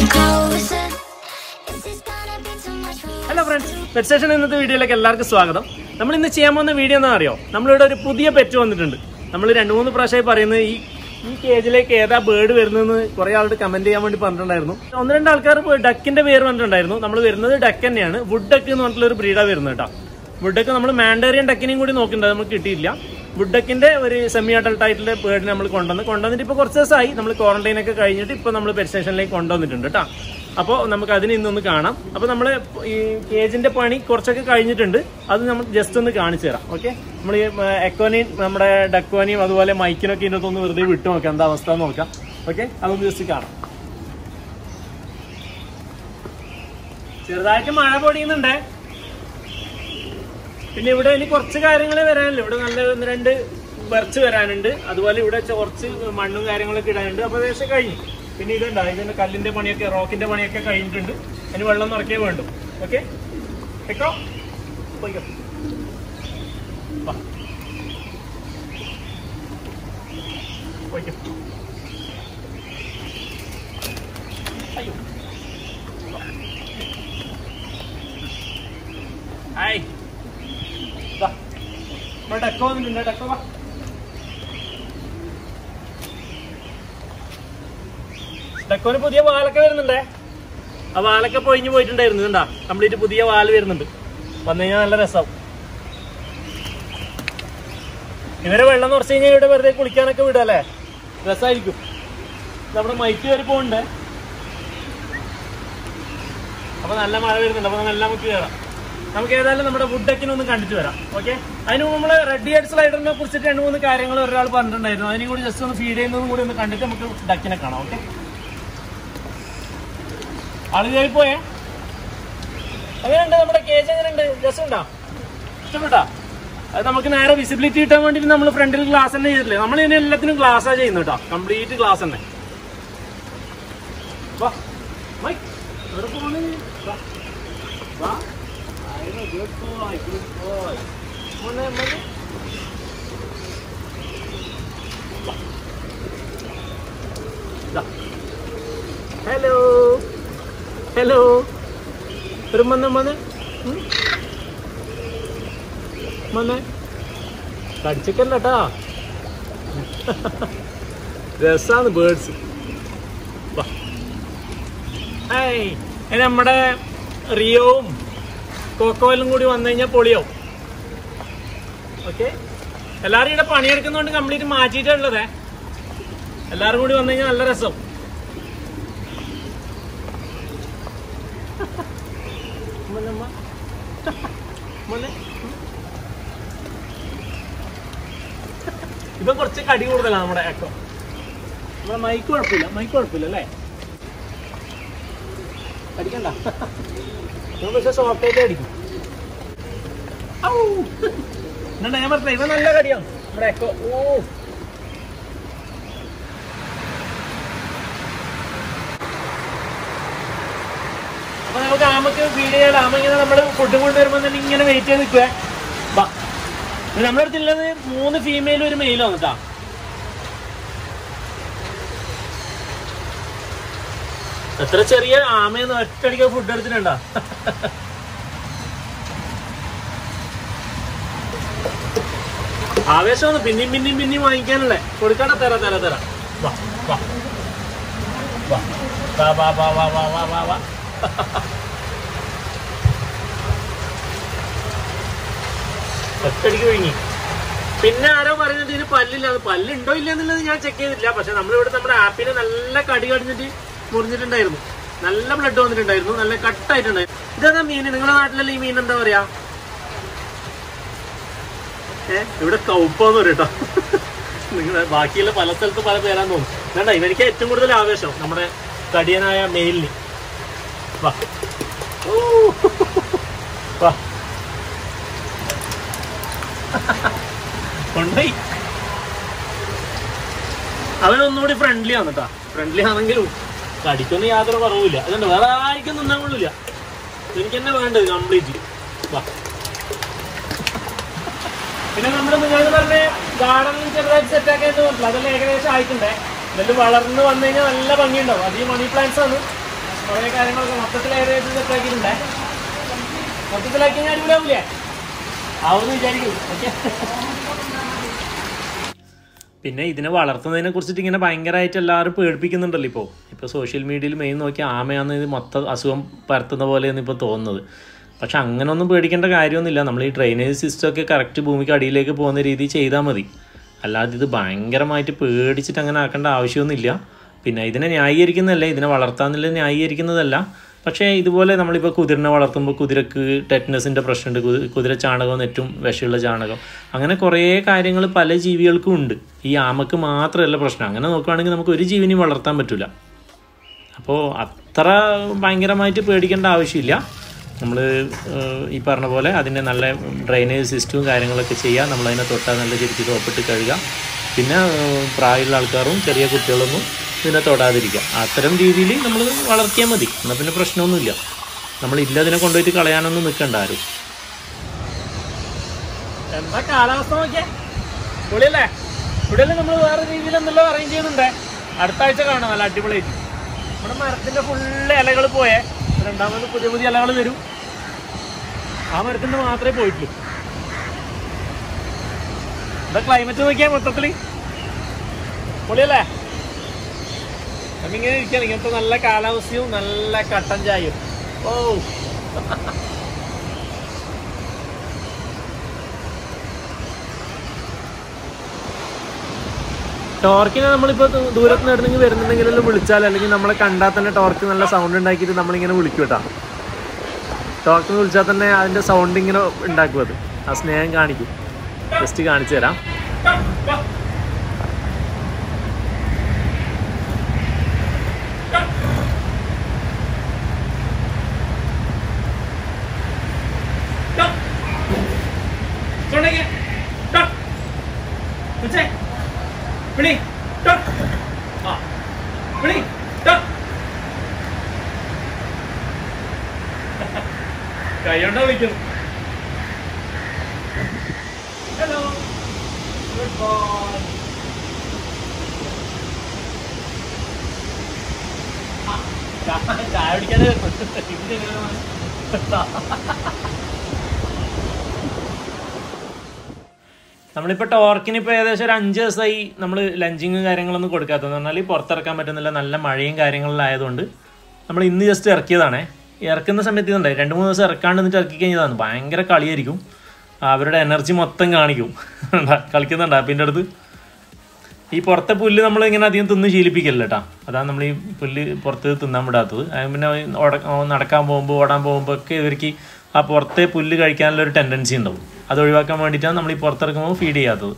closer. Is this gonna be too much for hello friends pet station ഇന്നത്തെ വീഡിയോയിലേക്ക് എല്ലാവർക്കും സ്വാഗതം നമ്മൾ ഇന്ന് ചെയ്യാൻ പോകുന്ന വീഡിയോ എന്താ അറിയോ നമ്മളിവിടെ ഒരു പുതിയ പെറ്റ് വന്നിട്ടുണ്ട് നമ്മൾ രണ്ട് മൂന്ന് പ്രാവശ്യമായി പറയുന്നത് ഈ ഈ കേജിലേക്ക് ഏതാ ബേർഡ് വരുന്നതെന്ന് കുറെ ആളുടെ കമന്റ് ചെയ്യാൻ വേണ്ടി പറഞ്ഞിട്ടുണ്ടായിരുന്നു ഒന്ന് രണ്ട് ആൾക്കാർ ഡക്കിന്റെ പേര് പറഞ്ഞിട്ടുണ്ടായിരുന്നു നമ്മൾ വരുന്നത് ഡക്ക് തന്നെയാണ് വുഡ് ഡക്ക് എന്ന് പറഞ്ഞിട്ടുള്ള ഒരു ബ്രീഡാ വരുന്നത് കേട്ടോ വുഡ് ഡക്ക് നമ്മൾ മാൻഡേറിയൻ ഡക്കിനെയും കൂടി നോക്കുന്നുണ്ട് നമുക്ക് കിട്ടിയില്ല വുഡ് ഡക്കിന്റെ ഒരു സെമി അഡൾട്ട് ആയിട്ടുള്ള ബേർഡിനെ നമ്മൾ കൊണ്ടുവന്ന് കൊണ്ടുവന്നിട്ട് ഇപ്പോൾ കുറച്ച് ദിവസമായി നമ്മൾ ക്വാറന്റൈൻ ഒക്കെ കഴിഞ്ഞിട്ട് ഇപ്പോൾ നമ്മൾ പെറ്റ് സ്റ്റേഷനിലേക്ക് കൊണ്ടുവന്നിട്ടുണ്ട് കേട്ടോ അപ്പോൾ നമുക്ക് അതിന് ഇന്നൊന്ന് കാണാം അപ്പോൾ നമ്മൾ ഈ കേജിന്റെ പണി കുറച്ചൊക്കെ കഴിഞ്ഞിട്ടുണ്ട് അത് നമ്മൾ ജസ്റ്റ് ഒന്ന് കാണിച്ചു തരാം ഓക്കെ നമ്മൾ ഈ എക്കോനെയും നമ്മുടെ ഡക്കോനെയും അതുപോലെ മൈക്കിനൊക്കെ ഇതിനകത്ത് ഒന്ന് വെറുതെ വിട്ടു നോക്കാം എന്താ അവസ്ഥ എന്ന് നോക്കാം ഓക്കെ അതൊന്ന് ജസ്റ്റ് കാണാം ചെറുതായിട്ട് മഴ പൊടിയുന്നുണ്ടേ പിന്നെ ഇവിടെ ഇനി കുറച്ച് കാര്യങ്ങൾ വരാനില്ല ഇവിടെ നല്ല ഒന്ന് രണ്ട് വരച്ച് വരാനുണ്ട് അതുപോലെ ഇവിടെ ചെ- കുറച്ച് മണ്ണും കാര്യങ്ങളൊക്കെ ഇടാനുണ്ട് അപ്പൊ ഏകദേശം കഴിഞ്ഞു പിന്നെ ഇതുണ്ട് ഇതിന്റെ കല്ലിന്റെ പണിയൊക്കെ റോക്കിന്റെ പണിയൊക്കെ കഴിഞ്ഞിട്ടുണ്ട് അതിന് വെള്ളം നിറയ്ക്കേ വേണ്ടു ഓക്കെ വെക്കോ പോയിക്കോ വാ. പോയിക്കോ അയ്യോ ഹായ് ദാ, ഇവിടെ ഡക്കോ വന്നിട്ടുണ്ട് ഡക്കോ വാ ഡക്കോന് പുതിയ വാലൊക്കെ വരുന്നുണ്ടേ ആ വാലൊക്കെ പൊഴിഞ്ഞു പോയിട്ടുണ്ടായിരുന്നു കണ്ടാ കംപ്ലീറ്റ് പുതിയ വാല് വരുന്നുണ്ട് വന്നു കഴിഞ്ഞാൽ നല്ല രസമാവും ഇവരെ വെള്ളം നിറച്ച് കഴിഞ്ഞാൽ ഇവിടെ വെറുതെ കുളിക്കാനൊക്കെ വിടല്ലേ രസമായിരിക്കും നമ്മുടെ മൈക്ക് വരെ പോകണ്ടേ അപ്പൊ നല്ല മഴ വരുന്നുണ്ട് അപ്പൊ നല്ല നമുക്ക് കയറാം നമുക്ക് ഏതായാലും നമ്മുടെ വുഡ് ഡെക്കിനെ ഒന്ന് കണ്ടിട്ട് വരാം ഓക്കെ അതിന് നമ്മൾ റെഡ് ഹെഡ് സ്ലൈഡറിനെ കുറിച്ചിട്ട് രണ്ട് മൂന്ന് കാര്യങ്ങൾ ഒരാൾ പറഞ്ഞിട്ടുണ്ടായിരുന്നു അതിനും കൂടി ജസ്റ്റ് ഒന്ന് ഫീഡ് ചെയ്യുന്നതും കൂടി ഒന്ന് കണ്ടിട്ട് നമുക്ക് ഡക്കിനെ കാണാം ഓക്കെ ആള് കയറി പോയേ എങ്ങനെയുണ്ട് നമ്മുടെ കേജ് എങ്ങനെയുണ്ട് രസം ഉണ്ടോ ഇഷ്ടപ്പെട്ടാ അത് നമുക്ക് നേരെ വിസിബിലിറ്റി കിട്ടാൻ വേണ്ടിയിട്ട് നമ്മൾ ഫ്രണ്ടിൽ ഗ്ലാസ് തന്നെ ചെയ്തിട്ടില്ലേ നമ്മൾ ഇതിന് എല്ലാത്തിനും ഗ്ലാസ്സാ ചെയ്യുന്നത് കേട്ടോ കംപ്ലീറ്റ് ഗ്ലാസ് തന്നെ വാ മൈക്ക് എവിടെ പോണ് വാ വാ ആയിരുന്നു ഗുഡ് ബോയ് ഗുഡ് ബോയ് മോനെ മോനെ ഹലോ ഹലോ ഒരു മന്നെ മന്നെ ഉം? മന്നെ കടിച്ചക്കല്ലട്ടാ രസാണ് ബേർഡ്സ് ഏയ് ഇനി നമ്മുടെ റിയോവും കോക്കോയിലും കൂടി വന്നു കഴിഞ്ഞാൽ പൊളിയാവും ഓക്കെ എല്ലാവരും ഇവിടെ പണിയെടുക്കുന്നതുകൊണ്ട് കംപ്ലീറ്റ് മാറ്റിയിട്ടുള്ളതേ എല്ലാവരും കൂടി വന്നു കഴിഞ്ഞാൽ നല്ല രസം മോനമ്മ. മോനെ. ഇപ്പൊ കുറച്ച് കടി കൂടുതലാണ് നമ്മുടെ ഏക്കോ നമ്മുടെ മൈക്ക് കുഴപ്പമില്ല മൈക്ക് കുഴപ്പമില്ല അല്ലേ അടിക്കണ്ട ഞാൻ പക്ഷെ സോഫ്റ്റായിട്ട് അടിക്കും ഔ. എന്നാ ഞാൻ പറഞ്ഞില്ല ഇവ നല്ല കടിയാണ് നമ്മുടെ എക്കോ ഓ അപ്പൊ നമുക്ക് ആമക്ക് ഫീഡ് ചെയ്യാൻ ആമ ഇങ്ങനെ നമ്മള് ഫുഡ് കൊണ്ടുവരുമ്പോ തന്നെ ഇങ്ങനെ വെയിറ്റ് ചെയ്ത് നിൽക്കുക നമ്മുടെ അടുത്തുള്ളത് മൂന്ന് ഫീമെയിലും ഒരു മെയിലും കേട്ടാ എത്ര ചെറിയ ആമയെന്ന് ഒറ്റയടിക്ക് ഫുഡ് എടുത്തിട്ടുണ്ടാ ആവേശമാണ് പിന്നെയും പിന്നെയും പിന്നെയും വാങ്ങിക്കാനല്ലേ കൊടുക്കണ തര തര തര വാ വാ വാ വാ വാ വാ വാ വാ വാ വാ വാ ഒറ്റടിക്ക് വിഴുങ്ങി പിന്നെ ആരോ പറഞ്ഞത് ഇതിന് പല്ലില്ല അത് പല്ലുണ്ടോ ഇല്ല എന്നുള്ളത് ഞാൻ ചെക്ക് ചെയ്തിട്ടില്ല പക്ഷെ നമ്മളിവിടെ നമ്മുടെ ആപ്പിനെ നല്ല കടി കടിഞ്ഞിട്ട് മുറിഞ്ഞിട്ടുണ്ടായിരുന്നു നല്ല ബ്ലഡ് വന്നിട്ടുണ്ടായിരുന്നു നല്ല കട്ടായിട്ടുണ്ടായിരുന്നു ഇതെന്താ മീൻ നിങ്ങളുടെ നാട്ടിലല്ലേ ഈ മീൻ എന്താ പറയാ ഏ ഇവിടെ കൗപ്പാന്ന് പറയട്ടോ നിങ്ങളുടെ ബാക്കിയുള്ള പല സ്ഥലത്ത് പല പേരാന്ന് തോന്നുന്നു വേണ്ട ഇവനിക്ക് ഏറ്റവും കൂടുതൽ ആവേശം നമ്മുടെ കടിയനായ മെയിലിന് വാ ഊ. വാ കൊണ്ടുപോയി അവൻ ഒന്നുകൂടി ഫ്രണ്ട്ലി ആണ് കേട്ടാ ഫ്രണ്ട്ലി ആണെങ്കിലും കടിക്കൊന്നും യാതൊരു കുറവില്ല അതുകൊണ്ട് വേറെ ആർക്കും നിന്നാൻ കൊള്ളില്ല എനിക്ക് തന്നെ വേണ്ടത് കംപ്ലീറ്റ് വാ പിന്നെ നമ്മുടെ നിങ്ങൾ പറഞ്ഞ ഗാർഡനിൽ ചെറുതായിട്ട് സെറ്റ് ആക്കിയെന്ന് പറഞ്ഞില്ല അതെല്ലാം ഏകദേശം ആയിട്ടുണ്ടേ ഇതെല്ലാം വളർന്ന് വന്നു കഴിഞ്ഞാൽ നല്ല ഭംഗിയുണ്ടാവും അത് ഈ മണി പ്ലാന്റ്സ് ആണ് കുറേ കാര്യങ്ങളൊക്കെ മൊത്തത്തിൽ ഏകദേശം സെറ്റാക്കിയിട്ടുണ്ടേ മൊത്തത്തിലാക്കി ഞാൻ അടിപൊളിയാവില്ലേ ആവുമെന്ന് വിചാരിക്കും ഓക്കെ പിന്നെ ഇതിനെ വളർത്തുന്നതിനെ കുറിച്ചിട്ട് ഇങ്ങനെ ഭയങ്കരമായിട്ട് എല്ലാവരും പേടിപ്പിക്കുന്നുണ്ടല്ലോ ഇപ്പോൾ ഇപ്പോൾ സോഷ്യൽ മീഡിയയിൽ മെയിൻ നോക്കി ആമയാന്ന് ഇത് മൊത്തം അസുഖം പരത്തുന്ന പോലെയാണ് ഇപ്പോൾ തോന്നുന്നത് പക്ഷെ അങ്ങനൊന്നും പേടിക്കേണ്ട കാര്യമൊന്നുമില്ല നമ്മൾ ഈ ഡ്രെയിനേജ് സിസ്റ്റം ഒക്കെ കറക്റ്റ് ഭൂമിക്ക് അടിയിലേക്ക് പോകുന്ന രീതി ചെയ്താൽ മതി അല്ലാതെ ഇത് ഭയങ്കരമായിട്ട് പേടിച്ചിട്ട് അങ്ങനെ ആക്കേണ്ട ആവശ്യമൊന്നുമില്ല പിന്നെ ഇതിനെ ന്യായീകരിക്കുന്നതല്ല ഇതിനെ വളർത്താന്നില്ല ന്യായീകരിക്കുന്നതല്ല പക്ഷേ ഇതുപോലെ നമ്മളിപ്പോൾ കുതിരനെ വളർത്തുമ്പോൾ കുതിരക്ക് ടെറ്റ്നസിൻ്റെ പ്രശ്നമുണ്ട് കുതി- കുതിര ചാണകം ഏറ്റവും വിഷമുള്ള ചാണകം അങ്ങനെ കുറേ കാര്യങ്ങൾ പല ജീവികൾക്കും ഉണ്ട് ഈ ആമക്ക് മാത്രമല്ല പ്രശ്നം അങ്ങനെ നോക്കുകയാണെങ്കിൽ നമുക്ക് ഒരു ജീവിനെയും വളർത്താൻ പറ്റില്ല അപ്പോൾ അത്ര ഭയങ്കരമായിട്ട് പേടിക്കേണ്ട ആവശ്യമില്ല നമ്മൾ ഈ പറഞ്ഞ പോലെ അതിൻ്റെ നല്ല ഡ്രെയിനേജ് സിസ്റ്റവും കാര്യങ്ങളൊക്കെ ചെയ്യുക നമ്മളതിനെ തൊട്ടാൽ നല്ല ശരിക്കും സോപ്പിട്ട് കഴുകുക പിന്നെ ഏഹ്, പ്രായമുള്ള ആൾക്കാരും ചെറിയ കുട്ടികളൊന്നും ഇതിനെ തൊടാതിരിക്കുക അത്തരം രീതിയിൽ നമ്മൾ വളർത്തിയാൽ മതി എന്നാൽ പിന്നെ പ്രശ്നമൊന്നുമില്ല നമ്മളില്ല അതിനെ കൊണ്ടുപോയിട്ട് കളയാനൊന്നും നിൽക്കണ്ട ആരും എന്താ കാലാവസ്ഥ നോക്കിയേ പൊളിയല്ലേ ഇവിടെ നമ്മൾ വേറെ രീതിയിൽ എന്തെല്ലോ അറേഞ്ച് ചെയ്യുന്നുണ്ടേ അടുത്ത ആഴ്ച കാണാം നല്ല അടിപൊളിയായിട്ട് നമ്മുടെ മരത്തിന്റെ ഫുള്ള് ഇലകൾ പോയേ രണ്ടാമത് പുതിയ പുതിയ ഇലകൾ വരും ആ മരത്തിന്റെ മാത്രമേ പോയിട്ടുള്ളൂ എന്താ ക്ലൈമറ്റ് നോക്കിയാ മൊത്തത്തില് പൊളിയല്ലേ നമ്മിങ്ങനെ ഇരിക്കണം ഇങ്ങനത്തെ നല്ല കാലാവസ്ഥയും നല്ല കട്ടൻ ചായയും ഓ ടോർക്കിനെ നമ്മളിപ്പോൾ ദൂരത്ത് നിന്നിട്ടുണ്ടെങ്കിൽ വരുന്നുണ്ടെങ്കിലെല്ലാം വിളിച്ചാൽ അല്ലെങ്കിൽ നമ്മളെ കണ്ടാൽ തന്നെ ടോർക്ക് നല്ല സൗണ്ട് ഉണ്ടാക്കിയിട്ട് നമ്മളിങ്ങനെ വിളിക്കും കേട്ടോ ടോർക്കിന് വിളിച്ചാൽ തന്നെ അതിൻ്റെ സൗണ്ട് ഇങ്ങനെ ഉണ്ടാക്കും അത് ആ സ്നേഹം കാണിക്കും ജസ്റ്റ് കാണിച്ചു തരാം വിളി ആ വിളി കൈയോണ്ടാ വിളിക്കുന്നു ഹലോ ഗുഡ് ബോയ് ചായ കുടിക്കാതെ നമ്മളിപ്പോൾ ടോർക്കിന് ഇപ്പോൾ ഏകദേശം ഒരു അഞ്ച് ദിവസമായി നമ്മൾ ലഞ്ചിങ് കാര്യങ്ങളൊന്നും കൊടുക്കാത്തതെന്ന് പറഞ്ഞാൽ പുറത്തിറക്കാൻ പറ്റുന്നില്ല നല്ല മഴയും കാര്യങ്ങളിലായതുകൊണ്ട് നമ്മൾ ഇന്ന് ജസ്റ്റ് ഇറക്കിയതാണേ ഇറക്കുന്ന സമയത്ത് ഇതുണ്ടായി രണ്ട് മൂന്ന് ദിവസം ഇറക്കാണ്ട് എന്നിട്ട് ഇറക്കി കഴിഞ്ഞതാണ് ഭയങ്കര കളിയായിരിക്കും അവരുടെ എനർജി മൊത്തം കാണിക്കും കണ്ടാ, കളിക്കുന്നുണ്ട് ആപ്പിൻ്റെ അടുത്ത് ഈ പുറത്തെ പുല്ല് നമ്മൾ ഇങ്ങനെ അധികം തിന്ന് ശീലിപ്പിക്കല്ല കേട്ടോ അതാണ് നമ്മൾ ഈ പുല്ല് പുറത്ത് തിന്നാൻ വിടാത്തത് അത് പിന്നെ ഓട- നടക്കാൻ പോകുമ്പോൾ ഓടാൻ പോകുമ്പോൾ ഒക്കെ ഇവർക്ക് ആ പുറത്തെ പുല്ല് കഴിക്കാനുള്ള ഒരു ടെൻഡൻസി ഉണ്ടാവും അത് ഒഴിവാക്കാൻ വേണ്ടിയിട്ടാണ് നമ്മൾ ഈ പുറത്തിറക്കുമ്പോൾ ഫീഡ് ചെയ്യാത്തത്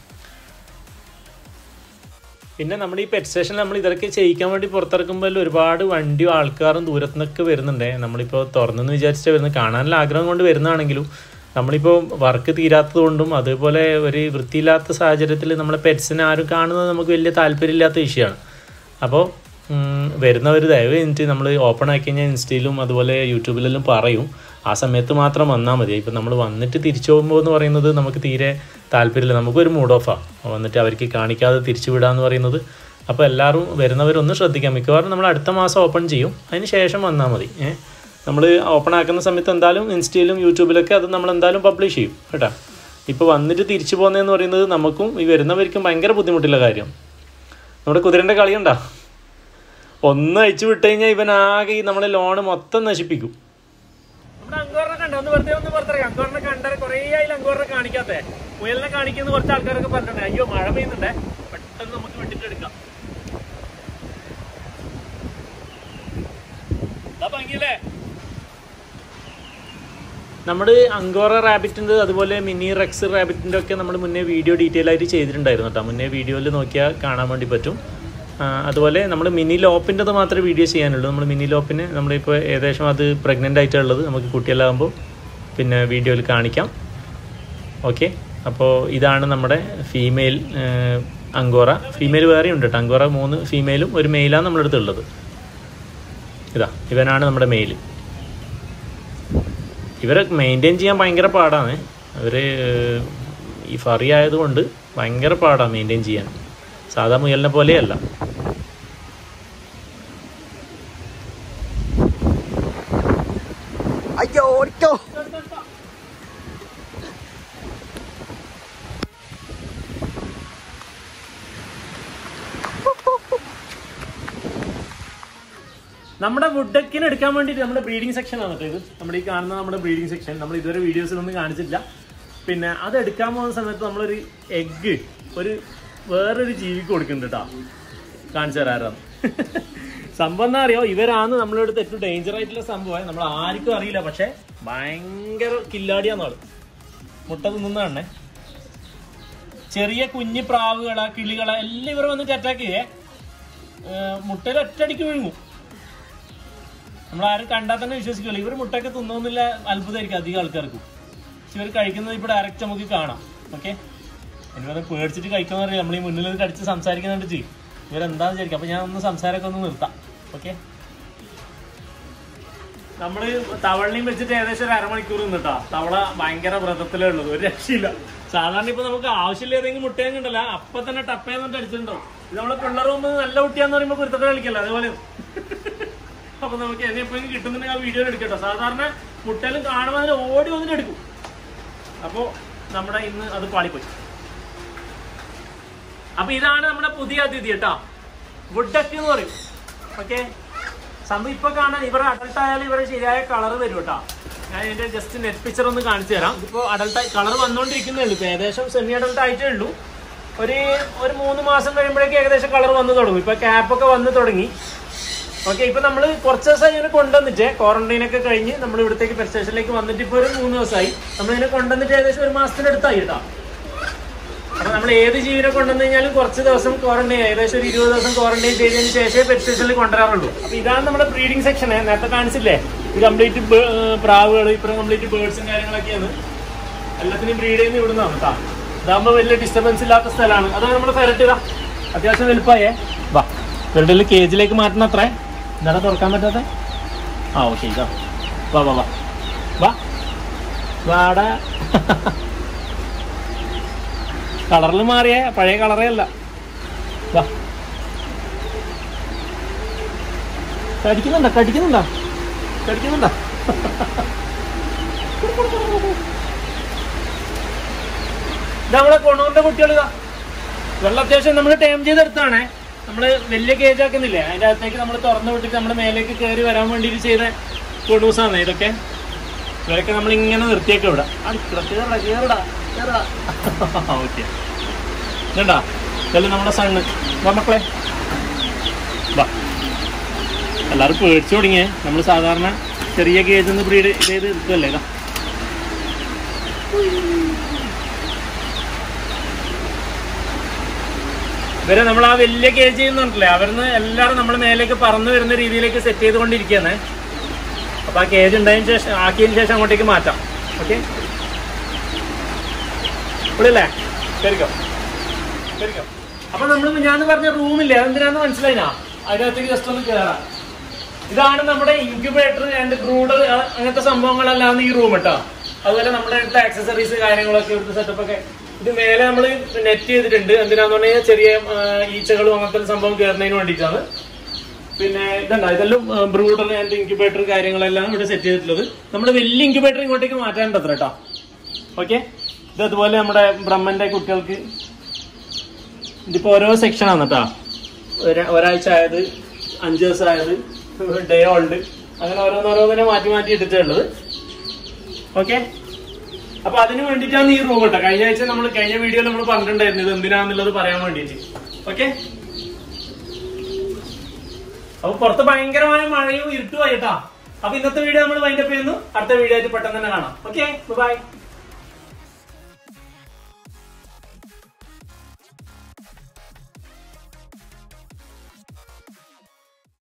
പിന്നെ നമ്മൾ ഈ പെറ്റ് സ്റ്റേഷനിൽ നമ്മൾ ഇതൊക്കെ ചെയ്യിക്കാൻ വേണ്ടി പുറത്തിറക്കുമ്പോൾ ഒരുപാട് വണ്ടിയും ആൾക്കാരും ദൂരത്തു നിന്നൊക്കെ വരുന്നുണ്ട് നമ്മളിപ്പോൾ തുറന്നെന്ന് വിചാരിച്ചിട്ട് വരുന്നത് കാണാനുള്ള ആഗ്രഹം കൊണ്ട് വരുന്നതാണെങ്കിലും നമ്മളിപ്പോൾ വർക്ക് തീരാത്തത് കൊണ്ടും അതേപോലെ ഒരു വൃത്തിയില്ലാത്ത സാഹചര്യത്തിൽ നമ്മളെ പെറ്റ്സിനെ ആരും കാണുന്നത് നമുക്ക് വലിയ താല്പര്യമില്ലാത്ത വിഷയമാണ് അപ്പോൾ വരുന്നവർ ദയവ് കഴിഞ്ഞിട്ട് നമ്മൾ ഓപ്പൺ ആക്കി കഴിഞ്ഞാൽ ഇൻസ്റ്റയിലും അതുപോലെ യൂട്യൂബിലെല്ലാം പറയും ആ സമയത്ത് മാത്രം വന്നാൽ മതി ഇപ്പം നമ്മൾ വന്നിട്ട് തിരിച്ചു പോകുമ്പോൾ എന്ന് പറയുന്നത് നമുക്ക് തീരെ താല്പര്യമില്ല നമുക്കൊരു മൂഡ് ഓഫാണ് വന്നിട്ട് അവർക്ക് കാണിക്കാതെ തിരിച്ചു വിടാന്ന് പറയുന്നത് അപ്പോൾ എല്ലാവരും വരുന്നവരൊന്ന് ശ്രദ്ധിക്കാം മിക്കവാറും നമ്മൾ അടുത്ത മാസം ഓപ്പൺ ചെയ്യും അതിന് ശേഷം വന്നാൽ മതി ഏഹ് നമ്മൾ ഓപ്പൺ ആക്കുന്ന സമയത്ത് എന്തായാലും ഇൻസ്റ്റയിലും യൂട്യൂബിലൊക്കെ അത് നമ്മൾ എന്തായാലും പബ്ലിഷ് ചെയ്യും കേട്ടോ ഇപ്പോൾ വന്നിട്ട് തിരിച്ചു പോകുന്നതെന്ന് പറയുന്നത് നമുക്കും ഈ വരുന്നവർക്കും ഭയങ്കര ബുദ്ധിമുട്ടുള്ള കാര്യം നമ്മുടെ കുതിരൻ്റെ കളിയുണ്ടോ ഒന്ന് അയച്ചു വിട്ട് കഴിഞ്ഞാൽ ഇവൻ ആകെ ഈ നമ്മളെ ലോണ് മൊത്തം നശിപ്പിക്കും നമ്മുടെ അങ്കോറിനെ കണ്ടോ ഒന്ന് വെറുതെ ഒന്ന് പുറത്തിറങ്ങി അങ്കോറിനെ കണ്ടാൽ കുറേ ആയില്ല അങ്കോറിനെ കാണിക്കാത്തെ മുയലിനെ കാണിക്കുന്ന കുറച്ച് ആൾക്കാരൊക്കെ പറഞ്ഞിട്ടുണ്ട് അയ്യോ മഴ പെയ്യുന്നുണ്ടേ പെട്ടെന്ന് നമുക്ക് വിട്ടിട്ട് എടുക്കാം ഇതാ ഭംഗിയല്ലേ നമ്മുടെ അങ്കോറ റാബിറ്റിൻ്റെ അതുപോലെ മിനി റെക്സ് റാബിറ്റിൻ്റെ ഒക്കെ നമ്മൾ മുന്നേ വീഡിയോ ഡീറ്റെയിൽ ആയിട്ട് ചെയ്തിട്ടുണ്ടായിരുന്നു കേട്ടോ മുന്നേ വീഡിയോയിൽ നോക്കിയാൽ കാണാൻ വേണ്ടി പറ്റും ആ, അതുപോലെ നമ്മൾ മിനി ലോപ്പിൻ്റെത് മാത്രമേ വീഡിയോ ചെയ്യാനുള്ളൂ നമ്മൾ മിനി ലോപ്പിന് നമ്മളിപ്പോൾ ഏകദേശം അത് പ്രഗ്നൻ്റ് ആയിട്ടുള്ളത് നമുക്ക് കുട്ടിയെല്ലാകുമ്പോൾ പിന്നെ വീഡിയോയിൽ കാണിക്കാം ഓക്കെ അപ്പോൾ ഇതാണ് നമ്മുടെ ഫീമെയിൽ അങ്കോറ ഫീമെയിൽ വേറെ ഉണ്ട് കേട്ടോ അങ്കോറ മൂന്ന് ഫീമെയിലും ഒരു മെയിലാണ് നമ്മുടെ അടുത്തുള്ളത് ഇതാ ഇവനാണ് നമ്മുടെ മെയിൽ ഇവരെ മെയിൻറ്റെയിൻ ചെയ്യാൻ ഭയങ്കര പാടാണ് അവർ ഈ ഫറി ആയതുകൊണ്ട് ഭയങ്കര പാടാണ് മെയിൻറ്റെയിൻ ചെയ്യാൻ സാധാ മുയലിനെ പോലെയല്ല നമ്മുടെ വുഡക്കിന് എടുക്കാൻ വേണ്ടിയിട്ട് നമ്മുടെ ബ്രീഡിംഗ് സെക്ഷൻ ആണ് കേട്ടോ ഇത് നമ്മുടെ ഈ കാണുന്ന നമ്മുടെ ബ്രീഡിംഗ് സെക്ഷൻ നമ്മൾ ഇതുവരെ വീഡിയോസിലൊന്നും കാണിച്ചിട്ടില്ല പിന്നെ അത് എടുക്കാൻ പോകുന്ന സമയത്ത് നമ്മളൊരു എഗ്ഗ് ഒരു വേറൊരു ജീവിക്ക് കൊടുക്കുന്നുണ്ട് കേട്ടോ കാണിച്ചു തരാറാണ് സംഭവം എന്താ അറിയോ ഇവരാണ് നമ്മളെ അടുത്ത് ഏറ്റവും ഡേഞ്ചർ ആയിട്ടുള്ള സംഭവം നമ്മൾ ആർക്കും അറിയില്ല പക്ഷെ ഭയങ്കര കില്ലാടിയാന്നാള് മുട്ട തിന്നുന്നതാണേ ചെറിയ കുഞ്ഞു പ്രാവുകളെ കിളികളെ എല്ലാം ഇവർ വന്നിട്ട് അറ്റാക്ക് ചെയ്യേ മുട്ടയിൽ ഒറ്റയടിക്ക് വിഴുങ്ങും നമ്മൾ ആരും കണ്ടാൽ തന്നെ വിശ്വസിക്കില്ല ഇവർ മുട്ടയൊക്കെ തിന്നോന്നില്ല അത്ഭുതമായിരിക്കും അധികം ആൾക്കാർക്ക് പക്ഷെ ഇവർ കഴിക്കുന്നത് ഇപ്പോൾ ഡയറക്റ്റ് നമുക്ക് കാണാം ഓക്കെ എനിക്കത് പേടിച്ചിട്ട് കഴിക്കുന്ന അറിയാം നമ്മൾ ഈ മുന്നിൽ നിന്ന് കടിച്ച് സംസാരിക്കുന്നുണ്ട് ചെയ്യും ഇവരെന്താന്ന് വിചാരിക്കും അപ്പൊ ഞാൻ ഒന്ന് സംസാരമൊക്കെ ഒന്ന് നിർത്താം ഓക്കെ നമ്മള് തവളയും വെച്ചിട്ട് ഏകദേശം ഒരു അരമണിക്കൂർ നിന്നിട്ടാ തവള ഭയങ്കര വ്രതത്തിലേ ഉള്ളത് ഒരു രക്ഷയില്ല സാധാരണ ഇപ്പൊ നമുക്ക് ആവശ്യമില്ല ഏതെങ്കിലും മുട്ടയും കണ്ടല്ല അപ്പൊ തന്നെ ടപ്പയെന്നിട്ട് അടിച്ചിട്ടുണ്ടാവും ഇത് നമ്മളെ പിള്ളേർ മുമ്പ് നല്ല കുട്ടിയാന്ന് പറയുമ്പോ കുരുത്തട്ട കളിക്കല്ല അതേപോലെ അപ്പൊ നമുക്ക് എന്നെ എപ്പോഴും കിട്ടുന്നുണ്ടെങ്കിൽ ആ വീഡിയോ എടുക്കട്ടോ സാധാരണ മുട്ടയിലും കാണുമ്പോൾ അതിന് ഓടി വന്നിട്ട് എടുക്കും അപ്പോ നമ്മുടെ ഇന്ന് അത് പാളിപ്പോയി അപ്പൊ ഇതാണ് നമ്മുടെ പുതിയ അതിഥി കേട്ടോ വുഡക്ക് എന്ന് പറയും ഓക്കെ സംഭവം ഇപ്പൊ കാണാൻ ഇവർ അഡൾട്ട് ആയാലും ഇവരെ ശരിയായ കളർ വരും കേട്ടോ ഞാൻ ഇതിന്റെ ജസ്റ്റ് നെറ്റ് പിക്ചർ ഒന്ന് കാണിച്ചു തരാം ഇതിപ്പോ അഡൾട്ട് കളർ വന്നുകൊണ്ടിരിക്കുന്നേ ഉള്ളൂ ഇപ്പൊ ഏകദേശം സെമി അഡൾട്ട് ആയിട്ടേ ഉള്ളൂ ഒരു ഒരു മൂന്ന് മാസം കഴിയുമ്പോഴേക്കും ഏകദേശം കളർ വന്നു തുടങ്ങും ഇപ്പൊ ക്യാപ്പ് ഒക്കെ വന്ന് തുടങ്ങി ഓക്കെ ഇപ്പൊ നമ്മൾ കുറച്ച് ദിവസം ഇങ്ങനെ കൊണ്ടുവന്നിട്ട് ക്വാറന്റൈൻ ഒക്കെ കഴിഞ്ഞ് നമ്മൾ ഇവിടത്തേക്ക് പെറ്റ് സ്റ്റേഷനിലേക്ക് വന്നിട്ട് ഇപ്പൊ ഒരു മൂന്ന് ദിവസമായി നമ്മൾ ഇതിനെ കൊണ്ടുവന്നിട്ട് ഏകദേശം ഒരു മാസത്തിന്റെ അടുത്തായി കേട്ടോ അപ്പൊ നമ്മൾ ഏത് ജീവിനെ കൊണ്ടുവന്നു കഴിഞ്ഞാലും കുറച്ച് ദിവസം ക്വാറന്റൈൻ ഏകദേശം ഒരു ഇരുപത് ദിവസം ക്വാറന്റൈൻ ചെയ്തതിന് ശേഷമേ പെറ്റ് സ്റ്റേഷനിൽ കൊണ്ടുവരാറുള്ളൂ അപ്പൊ ഇതാണ് നമ്മുടെ ബ്രീഡിംഗ് സെക്ഷൻ നേരത്തെ കാണിച്ചില്ലേ ഇത് കംപ്ലീറ്റ് പ്രാവുകൾ ഇപ്പൊ കംപ്ലീറ്റ് ബേർഡ്സും കാര്യങ്ങളൊക്കെയാണ് എല്ലാത്തിനും ബ്രീഡ് ചെയ്യുന്ന ഇവിടുന്നാണ് കേട്ടോ ഇതാകുമ്പോൾ വലിയ ഡിസ്റ്റർബൻസ് ഇല്ലാത്ത സ്ഥലമാണ് അതാണ് നമ്മുടെ ഫെരട്ടിത അത്യാവശ്യം വലുപ്പമായേ വാ ഫെരട്ടിൽ കേജിലേക്ക് മാറ്റണം അത്രേ എന്താണ് തുറക്കാൻ പറ്റാത്ത ആ ഓക്കെ ഇതാ വാ വാ വാ വാ വാടാ കളറിൽ മാറിയ പഴയ കളറേ അല്ല വാ കടിക്കുന്നുണ്ടോ കടിക്കുന്നുണ്ടോ കടിക്കുന്നുണ്ടോ ഇത് നമ്മളെ കൊണൂറിന്റെ കുട്ടികൾ വെള്ളം അത്യാവശ്യം നമ്മൾ ടൈം ചെയ്തെടുത്താണേ നമ്മള് വലിയ കേജ് ആക്കുന്നില്ലേ അതിന്റെ അകത്തേക്ക് നമ്മൾ തുറന്നു വിട്ടിട്ട് നമ്മുടെ മേലേക്ക് കയറി വരാൻ വേണ്ടിയിട്ട് ചെയ്ത കൊണൂസാണ് ഇതൊക്കെ ഇവരൊക്കെ നമ്മൾ ഇങ്ങനെ നിർത്തിയൊക്കെ ഇവിടെ അടുക്കള കേറടാ കേറടാ കേറടാ ഓക്കെ ഇതണ്ടാ ഇതല്ലേ നമ്മുടെ സണ്ണ് വാ മക്കളെ വാ എല്ലാവരും പേടിച്ചു തുടങ്ങിയേ നമ്മൾ സാധാരണ ചെറിയ കേജ് ഒന്ന് ബ്രീഡ് ചെയ്ത് എടുക്കുമല്ലേ ഇതാ ഇവരെ നമ്മൾ ആ വലിയ കേജ് ചെയ്യുന്നുണ്ടല്ലേ അവരിന്ന് എല്ലാവരും നമ്മൾ മേലേക്ക് പറന്നു വരുന്ന രീതിയിലേക്ക് സെറ്റ് ചെയ്തുകൊണ്ടിരിക്കുകയാണ് അപ്പൊ ആ കേജ് ഉണ്ടായതിനു ശേഷം ആക്കിയതിന് ശേഷം അങ്ങോട്ടേക്ക് മാറ്റാം ഓക്കെ ഇവിടെയല്ലേ കയറിക്കോ കയറിക്കോ അപ്പൊ നമ്മൾ ഞാൻ പറഞ്ഞ റൂമില്ലേ അതെന്തിനാന്ന് മനസ്സിലായിനാ അതിനകത്തേക്ക് ജസ്റ്റ് ഒന്ന് കയറാം ഇതാണ് നമ്മുടെ ഇൻക്യുബേറ്റർ ആൻഡ് ബ്രൂഡർ അങ്ങനത്തെ സംഭവങ്ങളെല്ലാം ഈ റൂം കേട്ടോ അതുപോലെ നമ്മുടെ അടുത്ത ആക്സസറീസ് കാര്യങ്ങളൊക്കെ ഇവിടുത്തെ സെറ്റപ്പ് ഒക്കെ ഇത് മേലെ നമ്മൾ നെറ്റ് ചെയ്തിട്ടുണ്ട് എന്തിനാന്ന് പറഞ്ഞാൽ ചെറിയ ആ, ഈച്ചകളും അങ്ങനത്തെ സംഭവം കയറുന്നതിന് വേണ്ടിയിട്ടാണ് പിന്നെ ഇതണ്ട ഇതെല്ലാം ബ്രൂഡർ ആൻഡ് ഇൻക്യുബേറ്റർ കാര്യങ്ങളെല്ലാം ഇവിടെ സെറ്റ് ചെയ്തിട്ടുള്ളത് നമ്മൾ വലിയ ഇൻക്യുബേറ്റർ ഇങ്ങോട്ടേക്ക് മാറ്റാനുണ്ട് അത്ര കേട്ടോ ഓക്കെ ഇത് അതുപോലെ നമ്മുടെ ബ്രഹ്മന്റെ കുട്ടികൾക്ക് ഇതിപ്പോ ഓരോ സെക്ഷൻ ആണ് കേട്ടോ ഒര- ഒരാഴ്ച ആയത് അഞ്ച് ദിവസം ആയത് ഡേ ഓൾഡ് അങ്ങനെ ഓരോന്നോരോന്നിനെ മാറ്റി മാറ്റി ഇട്ടിട്ടുള്ളത് ഓക്കെ അപ്പൊ അതിന് വേണ്ടിയിട്ടാണ് ഈ റൂം കേട്ടോ കഴിഞ്ഞ ആഴ്ച നമ്മൾ കഴിഞ്ഞ വീഡിയോയിൽ നമ്മൾ പറഞ്ഞിട്ടുണ്ടായിരുന്നു ഇത് എന്തിനാന്നുള്ളത് പറയാൻ വേണ്ടിയിട്ട് ഓക്കെ അപ്പൊ പുറത്ത് ഭയങ്കരമായ മഴയും ഇരുട്ടുമായി കേട്ടാ അപ്പൊ ഇന്നത്തെ വീഡിയോ നമ്മൾ വൈൻഡപ്പ് ചെയ്യുന്നു അടുത്ത വീഡിയോ ആയിട്ട് പെട്ടെന്ന് തന്നെ കാണാം ഓക്കെ ബൈ